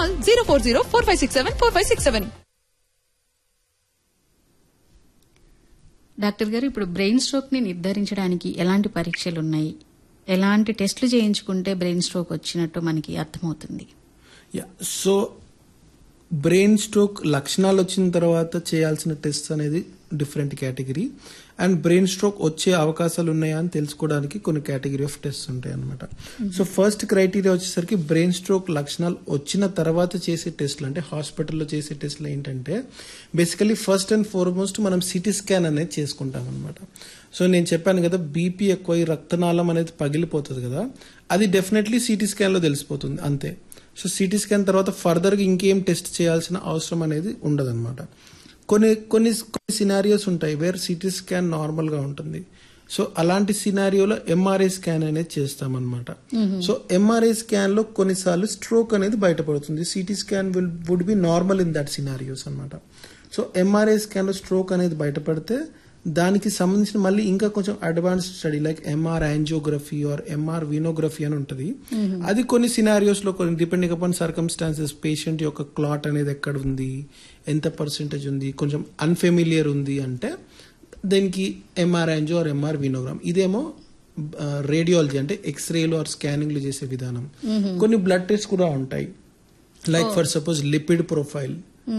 Call zero four zero four five six seven four five six seven doctor గారు ఇప్పుడు brain stroke ని నిర్ధారించడానికి ఎలాంటి పరీక్షలు ఉన్నాయి ఎలాంటి టెస్టులు చేయించుకుంటే బ్రెయిన్ స్ట్రోక్ వచ్చినట్టు మనకి అర్థమవుతుంది యా సో బ్రెయిన్ స్ట్రోక్ లక్షణాలు వచ్చిన తర్వాత చేయాల్సిన టెస్ట్ అనేది different category and brain stroke వచ్చే అవకాశాలు ఉన్నాయా అని తెలుసుకోవడానికి కొన్ని కేటగిరీ ఆఫ్ టెస్ట్ ఉంటాయి అనమాట సో ఫస్ట్ క్రైటీరియా వచ్చేసరికి బ్రెయిన్ స్ట్రోక్ లక్షణాలు వచ్చిన తర్వాత చేసే టెస్ట్లు అంటే హాస్పిటల్లో చేసే టెస్ట్లు ఏంటంటే బేసికలీ ఫస్ట్ అండ్ ఫార్మోస్ట్ మనం సిటీ స్కాన్ అనేది చేసుకుంటాం అనమాట సో నేను చెప్పాను కదా బీపీ ఎక్కువ రక్తనాళం అనేది పగిలిపోతుంది కదా అది డెఫినెట్లీ సిటీ స్కాన్లో తెలిసిపోతుంది అంతే సో సిటీ స్కాన్ తర్వాత ఫర్దర్గా ఇంకేం టెస్ట్ చేయాల్సిన అవసరం అనేది ఉండదన్నమాట కొన్ని కొన్ని కొన్ని సినారియోస్ ఉంటాయి వేర్ సిటీ స్కాన్ నార్మల్గా ఉంటుంది సో అలాంటి సినారియోలో ఎంఆర్ఐ స్కాన్ అనేది చేస్తామన్నమాట సో ఎంఆర్ఐ స్కాన్ లో కొన్నిసార్లు స్ట్రోక్ అనేది బయటపడుతుంది CT scan will would be normal in that scenarios అన్నమాట సో ఎంఆర్ఐ స్కాన్ లో స్ట్రోక్ అనేది బయటపడితే దానికి సంబంధించిన మళ్ళీ ఇంకా కొంచెం advance study like MR angiography or MR venography అని ఉంటుంది అది కొన్ని సినారియోస్ లో కొన్ని డిపెండింగ్ అపాన్ సర్కమ్స్టాన్సెస్ పేషెంట్ యొక్క క్లాట్ అనేది ఎక్కడ ఉంది ఎంత పర్సెంటేజ్ ఉంది కొంచెం అన్ఫెమిలియర్ ఉంది అంటే దీనికి MR angio or MR venogram ఇదేమో రేడియాలజీ అంటే ఎక్స్రేలు ఆర్ స్కానింగ్లు చేసే విధానం కొన్ని బ్లడ్ టెస్ట్ కూడా ఉంటాయి like for suppose lipid profile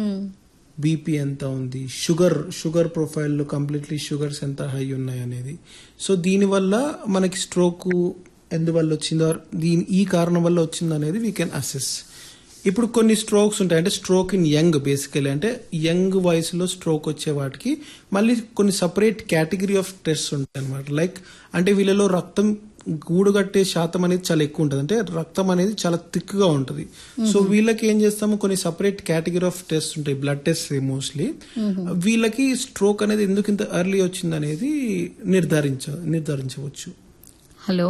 BP ఎంత ఉంది షుగర్ షుగర్ ప్రొఫైల్లో కంప్లీట్లీ షుగర్స్ ఎంత హై ఉన్నాయి అనేది సో దీనివల్ల మనకి స్ట్రోక్ ఎందువల్ల వచ్చిందో or దీని ఈ కారణం వల్ల వచ్చిందో అనేది వీ కెన్ అసెస్ ఇప్పుడు కొన్ని స్ట్రోక్స్ ఉంటాయి అంటే స్ట్రోక్ ఇన్ యంగ్ బేసికలీ అంటే యంగ్ వయసులో స్ట్రోక్ వచ్చే వాటికి మళ్ళీ కొన్ని సపరేట్ కేటగిరీ ఆఫ్ టెస్ట్ ఉంటాయి అనమాట లైక్ అంటే వీళ్ళలో రక్తం గూడుగట్టే శాతం అనేది చాలా ఎక్కువ ఉంటుంది అంటే రక్తం అనేది చాలా థిక్ గా ఉంటుంది సో వీళ్ళకి ఏం చేస్తాము కొన్ని సపరేట్ కేటగిరీ ఆఫ్ టెస్ట్ ఉంటాయి బ్లడ్ టెస్ట్ మోస్ట్లీ వీళ్ళకి స్ట్రోక్ అనేది ఎందుకు ఇంత ఎర్లీ వచ్చింది అనేది నిర్ధారించ నిర్ధారించవచ్చు హలో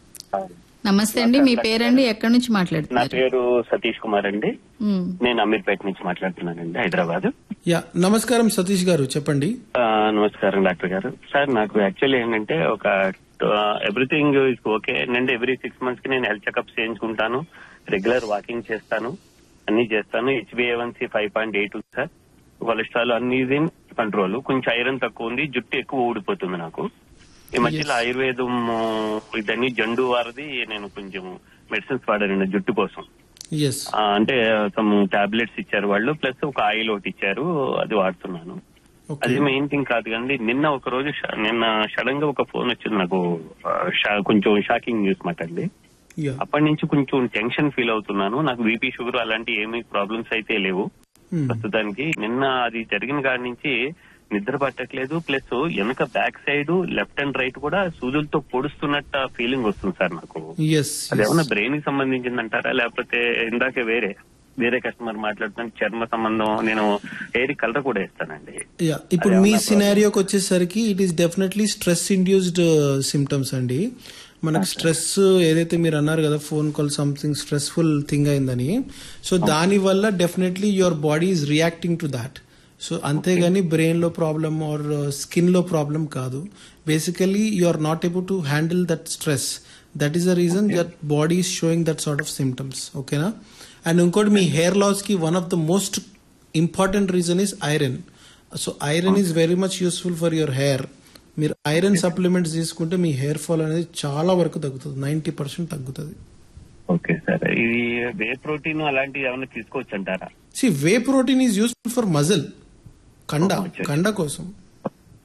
నమస్తే అండి మీ పేరండి ఎక్కడి నుంచి నా మాట్లాడుతున్నారు పేరు సతీష్ కుమార్ అండి మ్మ్. నేను అమీర్పేట నుంచి మాట్లాడుతున్నానండి హైదరాబాద్ యా నమస్కారం సతీష్ గారు చెప్పండి ఆ, నమస్కారం డాక్టర్ గారు సార్ నాకు యాక్చువల్లీ ఏంటంటే ఒక ఎవ్రీథింగ్ ఇస్ ఓకే ఏంటంటే ఎవ్రీ సిక్స్ మంత్స్ కి నేను హెల్త్ చెకప్ చేయించుకుంటాను రెగ్యులర్ వాకింగ్ చేస్తాను అన్ని చేస్తాను హెచ్బిఏవన్సీ ఫైవ్ పాయింట్ ఎయిట్ ఉంది సార్ కొలెస్ట్రాల్ అన్ని కంట్రోల్ కొంచెం ఐరన్ తక్కువ ఉంది జుట్టు ఎక్కువ ఊడిపోతుంది నాకు ఈ మధ్యలో ఆయుర్వేదం ఇదన్నీ జండు వారిది నేను కొంచెం మెడిసిన్స్ వాడానండి జుట్టు కోసం ఎస్ ఆ, అంటే సమ్ టాబ్లెట్స్ ఇచ్చారు వాళ్ళు ప్లస్ ఒక ఆయిల్ ఒకటి ఇచ్చారు అది వాడుతున్నాను ఓకే అది మెయిన్ థింగ్ కాదు కానీ నిన్న ఒక రోజు ష- నిన్న సడన్ గా ఒక ఫోన్ వచ్చింది నాకు ఆ, షా- కొంచెం షాకింగ్ న్యూస్ మాట అండి యా అప్పటి నుంచి కొంచెం టెన్షన్ ఫీల్ అవుతున్నాను నాకు బీపీ షుగర్ అలాంటి ఏమీ ప్రాబ్లమ్స్ అయితే లేవు ప్రస్తుతానికి నిన్న అది జరిగిన కాడి నుంచి నిద్ర పట్టట్లేదు ప్లస్ వెనక back side left and right కూడా సూదులతో పొడుస్తున్నట్టు ఫీలింగ్ వస్తుంది సార్ నాకు ఎస్ అదేమన్నా బ్రెయిన్ కి సంబంధించిందంటారా లేకపోతే ఇందాకే వేరే వేరే కస్టమర్ మాట్లాడుతున్నాను చర్మ సంబంధం నేను హెయిర్ కలర్ కూడా ఇస్తానండి యా ఇప్పుడు మీ సినారియోకి వచ్చేసరికి it is definitely stress induced symptoms అండి మనకు స్ట్రెస్ ఏదైతే మీరు అన్నారు కదా phone call something stressful thing అయిందని సో దాని వల్ల definitely your body is reacting to that so అంతేగాని బ్రెయిన్ లో ప్రాబ్లమ్ ఆర్ స్కిన్ లో ప్రాబ్లం కాదు basically you are not able to handle that stress that is the reason that body is showing that sort of symptoms ఓకేనా and ఇంకోటి మీ hair loss కి one of the most important reason is iron so iron is very much useful for your hair మీరు iron supplements తీసుకుంటే మీ hair fall అనేది చాలా వరకు తగ్గుతుంది నైన్టీ పర్సెంట్ తగ్గుతుంది ఓకే సార్ ఇది వే ప్రోటీన్ అలాంటివి ఏమైనా తీసుకోవచ్చు అంటారా see whey protein is useful for muscle కండ Oh, okay. కండ కోసం